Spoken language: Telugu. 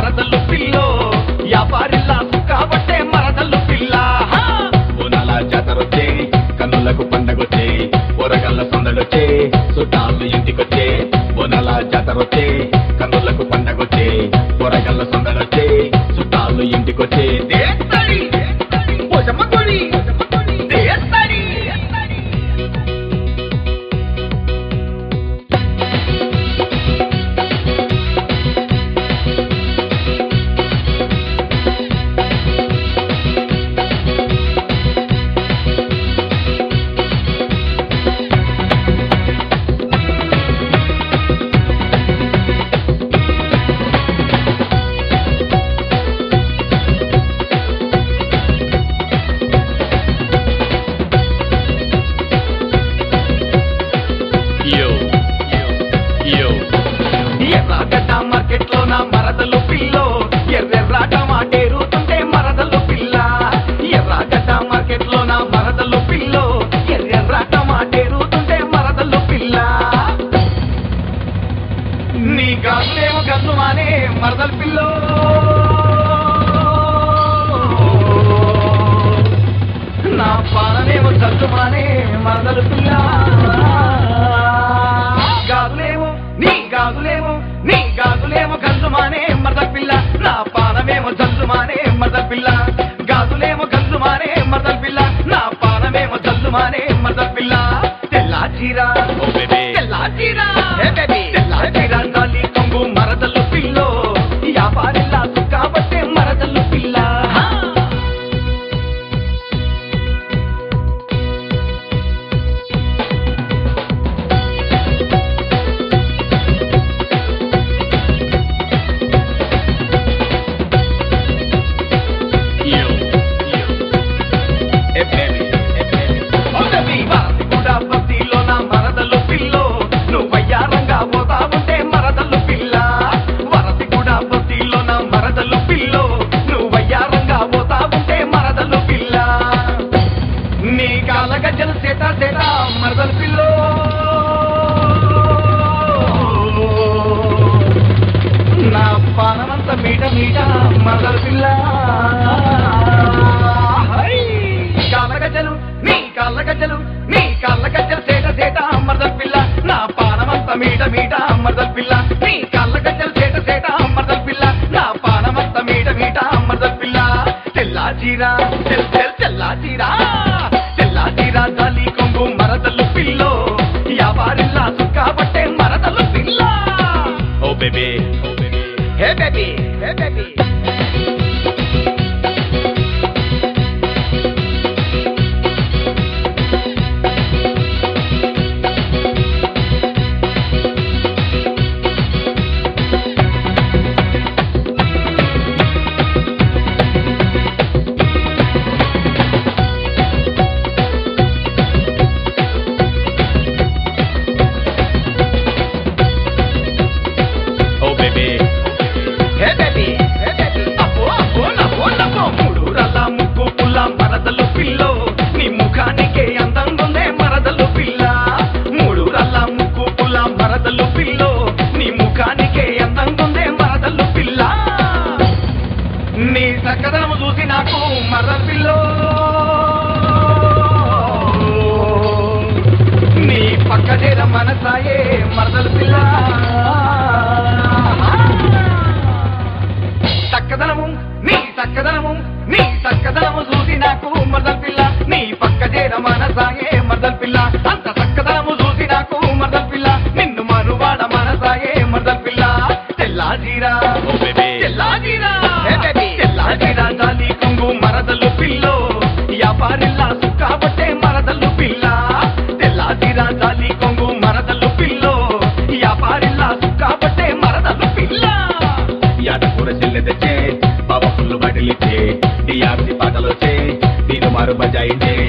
మరదలు పిల్లో వ్యాపారిల్లా కాబట్టే మరదలు పిల్ల హా! బోనాల జాతరొచ్చే కన్నులకు పండగొచ్చే ఊరగల్ల సందడొచ్చే చుట్టాలు ఇంటికొచ్చే బోనాల జాతరొచ్చే కన్నులకు పండగొచ్చే ఊరగల్ల సందడొచ్చే చుట్టాలు ఇంటికొచ్చే దేత్తడి పోషమ్మ కొడి దేత్తడి యో యో ఎర్రగడ్డ మార్కెట్ లో నా మరదలు పిల్లో ఎర్రెర్ర టమాటేరుతుంటే మరదలు పిల్ల ఎర్రగడ్డ మార్కెట్ లో నా మరదలు పిల్లో ఎర్రెర్ర టమాటేరుతుంటే మరదలు పిల్ల నీ గాజులేమో గన్నుమానే మరదలు పిల్లో నా పాలనేమో చల్లుమానే మరదలు పిల్ల గాజులేమో నీ గాజులేమో నీ గాజులేమో గంజుమానే మరదలు పిల్ల నా పానమేమో జల్లుమానే మరదలు పిల్ల గాజులేమో గంజుమానే మరదలు పిల్ల నా పానమేమో జల్లుమానే మరదలు పిల్ల తెల్లా చీర ఓ బేబీ తెల్లా చీర తెల్లా చీర జాలి కొంగు మరదలు పిల్లో వ్యాపారిల్లా కాబట్టే మరదలు పిల్ల యో యో ఏ బేబీ ఏ బేబీ ఒకటి వారసి కూడా బస్తీలో నా మరదలు పిల్లో నువ్వయ్యారంగా పోతా ఉంటే మరదలు పిల్ల వరసి కూడా బస్తీలో నా మరదలు పిల్లో నువ్వయ్యారంగా పోతా ఉంటే మరదలు పిల్ల నీ కాల గజ్జలు సేట సేట మరదలు పిల్లో నా పానమంత మీట మీట మరదలు పిల్ల హై! కాళ్ళ గజ్జలు నీ కాళ్ళ గజ్జలు నీ కాళ్ళ గజ్జలు సేట సేట మరదల పిల్ల నా పానమంత మీట మీట మరదల పిల్ల నీ కాళ్ళ గజ్జలు సేట సేట మరదల పిల్ల నా పానమంత మీట మీట మరదల పిల్ల తెల్లా చీర తెల్ తెల్ తెల్లా చీర తెల్లా చీర జాలి కొంగు మరదలు పిల్లో వ్యాపారిల్లా కాబట్టే మరదలు పిల్ల oh baby oh baby hey baby hey baby oh baby hey baby hey baby అబ్బో అబ్బో నవ్వో నవ్వో మూడు రల్ల ముక్కు పుల్ల మరదలు పిల్లో నీ ముఖానికే అందంగుందే మరదలు పిల్ల మూడు రల్ల ముక్కు పుల్ల మరదలు పిల్లో నీ ముఖానికే అందంగుందే మరదలు పిల్ల నీ చక్కదనము చూసి నాకు మరదలు పిల్లో నీ పక్క చేర మనసాయే మరదలు పిల్ల చక్కదనము నీ చక్కదనము నీ చక్కదనము చూసి నాకు మరదల పిల్ల నీ పక్క చేర మనసాయే మరదల పిల్ల అంత చక్కదనము చూసి నాకు మరదల పిల్ల నిన్ను మనువాడ మనసాయే మరదల పిల్ల తెల్లా జీరా ఓ బేబీ తెల్లా జీరా తెల్లా జీరా జాలి కొంగు మరదలు పిల్లో వ్యాపారిల్లా కాబట్టే మరదలు పిల్ల తెల్లా జీరా జాలి కొంగు మరదలు పిల్లో వ్యాపారిల్లా కాబట్టే మరదలు పిల్ల యాదకూర చెల్లె తెచ్చే బాబా ఫుల్లు బట్టలిచ్చే డిఆర్సి పాటలు వచ్చే నేను మారు బజాయించే